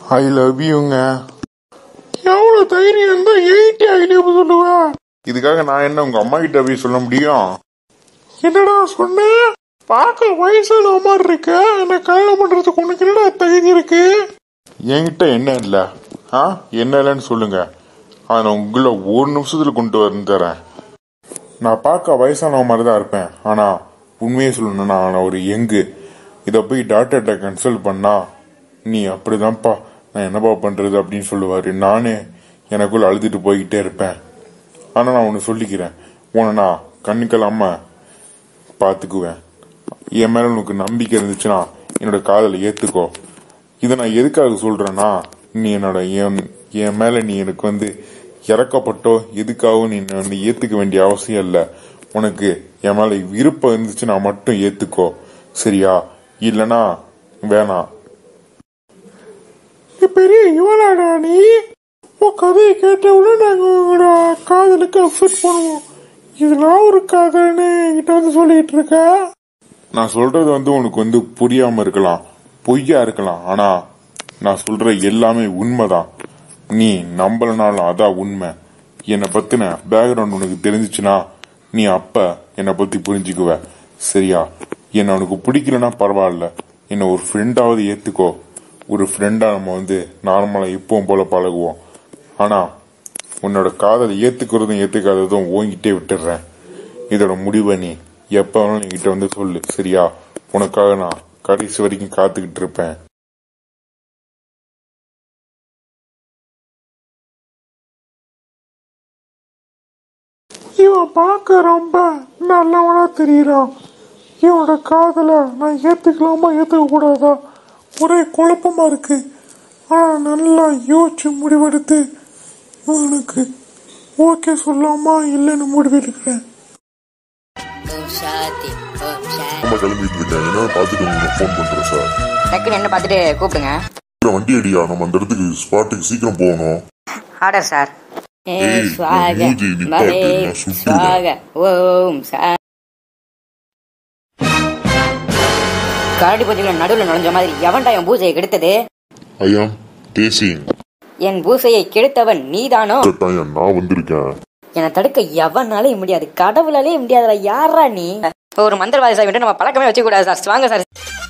I love யூங்க எவ்வளவு தைரியம் இருந்தா எயிட்டி ஐ லவ் சொல்லுவ இதுக்காக நான் என்ன உங்க அம்மா கிட்ட போய் சொல்ல முடியும் என்னடா சொன்ன பார்க்க வயசான மாதிரி இருக்க என்ன கல்யாணம் பண்றதுக்கு உனக்கு என்னடா தகுதி இருக்கு என்கிட்ட என்ன இல்ல ஆ என்ன இல்லைன்னு சொல்லுங்க அதை நான் உங்களை ஒரு நிமிஷத்துல கொண்டு வந்து தரேன் நான் பார்க்க வயசானவ மாதிரி தான் இருப்பேன் ஆனா உண்மையை சொல்லணும்னா நான் ஒரு யங்கு இதை போய் டாக்டர்கிட்ட கன்சல்ட் பண்ணா நீ அப்படிதான்ப்பா நான் என்னப்பா பண்றது அப்படின்னு சொல்லுவாரு நானே எனக்குள்ள அழுதுட்டு போய்கிட்டே இருப்பேன் ஆனா நான் ஒன்னு சொல்லிக்கிறேன் உன்னை நான் கண்ணுக்கெல்லாம பாத்துக்குவேன் என் மேல உனக்கு நம்பிக்கை இருந்துச்சுன்னா என்னோட காதலை ஏத்துக்கோ இதை நான் எதுக்காக சொல்றேன்னா நீ என்னோட என் என் மேல நீ எனக்கு வந்து இறக்கப்பட்டோ எதுக்காகவும் நீ என்னை வந்து ஏத்துக்க வேண்டிய அவசியம் இல்ல உனக்கு என் மேல விருப்பம் இருந்துச்சுன்னா மட்டும் ஏத்துக்கோ சரியா இல்லனா வேணாம் நீ பெரிய இவனாடா நீ உன் கதையை கேட்டவுடனே நாங்க உங்களோட காதலுக்கு அப்செட் பண்ணுவோம் இதெல்லாம் ஒரு கதைன்னு என்கிட்ட வந்து சொல்லிட்டு இருக்க நான் சொல்றது வந்து உனக்கு வந்து புரியாம இருக்கலாம் பொய்யா இருக்கலாம் ஆனா நான் சொல்ற எல்லாமே உண்மைதான் நீ நம்பலனாலும் அதான் உண்மை என்னை பத்தின பேக்ரவுண்ட் உனக்கு தெரிஞ்சுச்சுன்னா நீ அப்ப என்னை பத்தி புரிஞ்சுக்குவ சரியா என்ன உனக்கு பிடிக்கலன்னா பரவாயில்ல என்ன ஒரு ஃப்ரெண்டாவது ஏத்துக்கோ ஒரு ஃப்ரெண்டா நம்ம வந்து நார்மலா இப்பவும் போல பழகுவோம் ஆனா உன்னோட காதலை ஏத்துக்கிறதும் ஏத்துக்காததும் ஓங்கிட்டே விட்டுடுறேன் இதோட முடிவை நீ எப்ப வேணாலும் என்கிட்ட வந்து சொல்லு சரியா உனக்காக நான் கடைசி வரைக்கும் காத்துக்கிட்டு இருப்பேன் இவன் பார்க்க ரொம்ப நல்லவனா தெரியறான் இவனோட காதலை நான் ஏத்துக்கலாமா ஏத்துக்க கூடாதா ஒரே குழப்பமா இருக்கு ஆனா நல்லா யோசிச்சு முடிவெடுத்து இவனுக்கு ஓகே சொல்லாமா இல்லைன்னு முடிவெடுக்கிறேன் ஓம் சாந்தி ஓம் சாந்தி நம்ம கிளம்பிட்டு இருக்கேன் என்ன பார்த்துட்டு உங்களுக்கு ஃபோன் பண்றேன் சார் டக்குன்னு என்ன பார்த்துட்டு கூப்பிடுங்க இல்ல, வண்டி அடியா நம்ம அந்த இடத்துக்கு ஸ்பாட்டுக்கு சீக்கிரம் போகணும் ஆர்டர் சார் ஏய், ஸ்வாக மூஞ்சி நிப்பாட்டு, மலே நான் சுட்டுடுவேன். ஸ்வாக ஓம் சா கரடி பூஜைகளை நடுவில் நுழைஞ்ச மாதிரி எவன்டா என் பூஜையை கெடுத்தது ஐ ஆம் தேசிங் என் பூசையை கெடுத்தவன் நீதானோ கட்டாயம் நான் வந்திருக்கேன் என்னை தடுக்க எவனாலே முடியாது கடவுளாலே முடியாதுடா யாரா நீ ஒரு மந்திரவாதி சார் நம்ம பழக்கமே வச்சுக்க கூடாது சார் வாங்க சார்